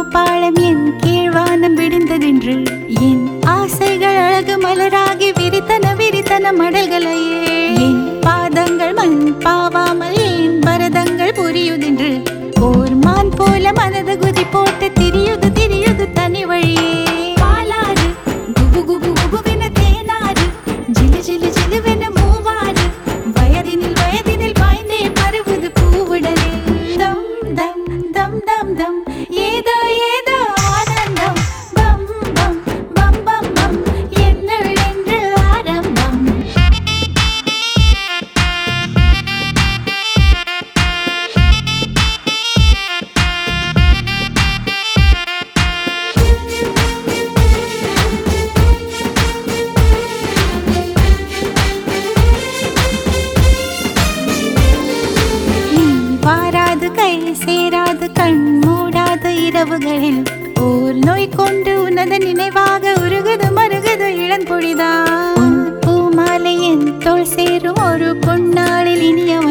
பாலம் என் கீழ்வானம் விடிந்ததென்று என் ஆசைகள் அழகு மலராகி விரித்தன விரித்தன மடல்களையே என் பாதங்கள் மண் பாவாமல் என் பரதங்கள் புரியுதென்று ஓர் மான் போல மனது குதி போட்டு திரியுது திரியுது தனி வழியே பாலாறு குபு குபு குபுவென தேனாறு ஜிலு ஜிலு ஜிலுவென மூவாறு வயதினில் வயதினில் பாய்ந்தே பருவது பூவுடனே தம் தம் தம் தம் தம் ஏதோ ஏதோ ஆனந்தம் பம் பம் பம் பம் பம் என்னுள் என்று ஆரம்பம் நீ வாராது கை சேராது கண் மூடாத இரவுகளில் ஓர் நோய் கொண்டு உனது நினைவாக உருகுது மருகுது இளம்பொழிதான் பூமாலை என் தோல் சேரும் ஒரு பொன்னாளில் இனிய